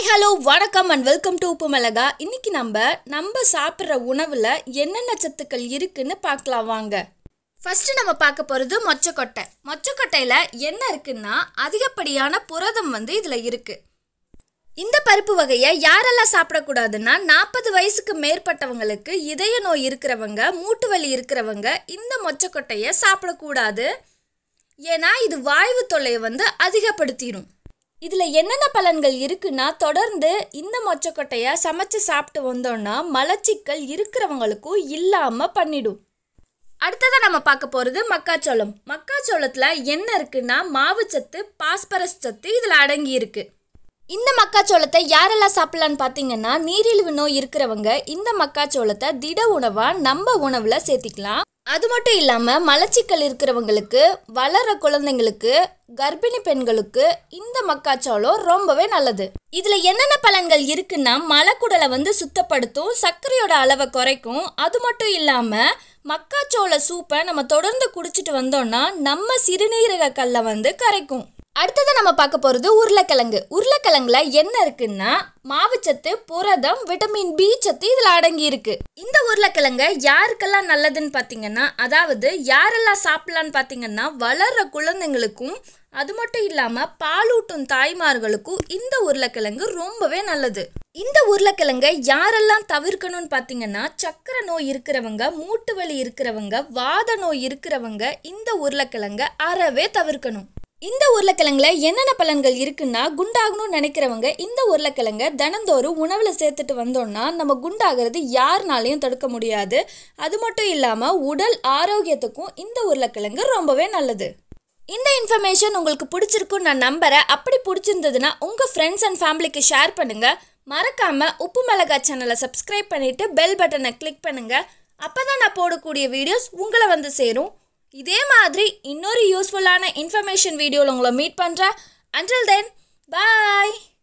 hello வணக்கம் and welcome to உப்பு மிளகா இன்னைக்கு நம்ம நம்ம சாப்பிட்ற உணவில் என்னென்ன சத்துக்கள் இருக்குன்னு பார்க்கலாம் வாங்க ஃபர்ஸ்ட் நம்ம பார்க்க போகிறது மொச்சக்கொட்டை மொச்சக்கொட்டையில் என்ன இருக்குன்னா அதிகப்படியான புரதம் வந்து இதில் இருக்கு இந்த பருப்பு வகையை யாரெல்லாம் சாப்பிடக்கூடாதுன்னா நாற்பது வயசுக்கு மேற்பட்டவங்களுக்கு இதய நோய் இருக்கிறவங்க மூட்டு வலி இருக்கிறவங்க இந்த மொச்சக்கொட்டையை சாப்பிடக்கூடாது ஏன்னா இது வாய்வு தொல்லையை வந்து அதிகப்படுத்திடும் இதில் என்னென்ன பலன்கள் இருக்குன்னா தொடர்ந்து இந்த மொச்சக்கொட்டையை சமைச்சு சாப்பிட்டு வந்தோம்னா மலச்சிக்கல் இருக்கிறவங்களுக்கும் இல்லாமல் பண்ணிடும் அடுத்ததாக நம்ம பார்க்க போகிறது மக்காச்சோளம் மக்காச்சோளத்தில் என்ன இருக்குன்னா மாவுச்சத்து பாஸ்பரஸ் சத்து இதில் அடங்கி இருக்கு இந்த மக்காச்சோளத்தை யாரெல்லாம் சாப்பிடலான்னு பார்த்தீங்கன்னா நீரிழிவு நோய் இருக்கிறவங்க இந்த மக்காச்சோளத்தை திட உணவாக நம்ம உணவில் சேர்த்திக்கலாம் அது மட்டும் இல்லாமல் மலச்சிக்கல் இருக்கிறவங்களுக்கு வளர குழந்தைங்களுக்கு கர்ப்பிணி பெண்களுக்கு இந்த மக்காச்சோளம் ரொம்பவே நல்லது இதில் என்னென்ன பலன்கள் இருக்குன்னா மலக்குடலை வந்து சுத்தப்படுத்தும் சர்க்கரையோட அளவை குறைக்கும் அது மட்டும் இல்லாமல் மக்காச்சோள சூப்பை நம்ம தொடர்ந்து குடிச்சிட்டு வந்தோம்னா நம்ம சிறுநீரக கல்லை வந்து கரைக்கும் அடுத்தது நம்ம பார்க்க போகிறது உருளைக்கிழங்கு உருளைக்கிழங்குல என்ன இருக்குன்னா மாவுச்சத்து புரதம் விட்டமின் பி சத்து இதில் அடங்கி இருக்கு இந்த உருளைக்கிழங்க யாருக்கெல்லாம் நல்லதுன்னு பார்த்தீங்கன்னா அதாவது யாரெல்லாம் சாப்பிடலான்னு பார்த்தீங்கன்னா வளர்ற குழந்தைங்களுக்கும் அது மட்டும் இல்லாமல் பாலூட்டும் தாய்மார்களுக்கும் இந்த உருளைக்கிழங்கு ரொம்பவே நல்லது இந்த உருளைக்கிழங்கை யாரெல்லாம் தவிர்க்கணும்னு பார்த்தீங்கன்னா சக்கரை நோய் இருக்கிறவங்க மூட்டு வலி இருக்கிறவங்க வாத நோய் இருக்கிறவங்க இந்த உருளைக்கிழங்க அறவே தவிர்க்கணும் இந்த உருளைக்கிழங்குல என்னென்ன பலன்கள் இருக்குன்னா குண்டாகணும்னு நினைக்கிறவங்க இந்த உருளைக்கிழங்க தினந்தோறும் உணவில் சேர்த்துட்டு வந்தோம்னா நம்ம குண்டாகிறது யாருனாலையும் தடுக்க முடியாது அது மட்டும் இல்லாமல் உடல் ஆரோக்கியத்துக்கும் இந்த உருளைக்கிழங்கு ரொம்பவே நல்லது இந்த இன்ஃபர்மேஷன் உங்களுக்கு பிடிச்சிருக்குன்னு நான் நம்புறேன் அப்படி பிடிச்சிருந்ததுன்னா உங்கள் ஃப்ரெண்ட்ஸ் அண்ட் ஃபேமிலிக்கு ஷேர் பண்ணுங்கள் மறக்காமல் உப்பு மிளகா சேனலை சப்ஸ்கிரைப் பண்ணிவிட்டு பெல் பட்டனை கிளிக் பண்ணுங்கள் அப்போ தான் நான் போடக்கூடிய வீடியோஸ் உங்களை வந்து சேரும் இதே மாதிரி இன்னொரு யூஸ்ஃபுல்லான இன்ஃபர்மேஷன் வீடியோவில் உங்களை மீட் பண்ணுறேன் அண்டில் தென் பாய்